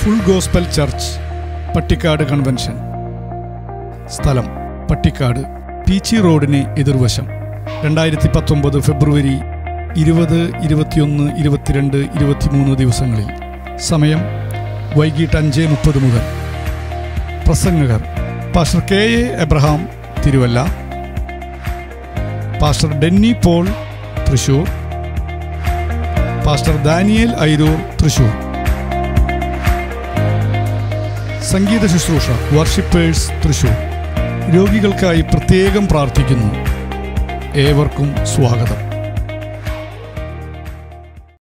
full gospel church Pattikkad convention സ്ഥലം പട്ടിക്കാട് പീച്ചി റോഡിന് എതിർവശം രണ്ടായിരത്തി പത്തൊമ്പത് ഫെബ്രുവരി ഇരുപത് ഇരുപത്തിയൊന്ന് ഇരുപത്തിരണ്ട് ഇരുപത്തിമൂന്ന് ദിവസങ്ങളിൽ സമയം വൈകിട്ട് അഞ്ച് മുപ്പത് മുതൽ പ്രസംഗകർ pastor K A Abraham Thiruvalla pastor Denny Paul Thrissur pastor Daniel Ayroor Thrissur സംഗീത ശുശ്രൂഷ വർഷിപ്പേഴ്സ് തൃശൂർ രോഗികൾക്കായി പ്രത്യേകം പ്രാർത്ഥിക്കുന്നു ഏവർക്കും സ്വാഗതം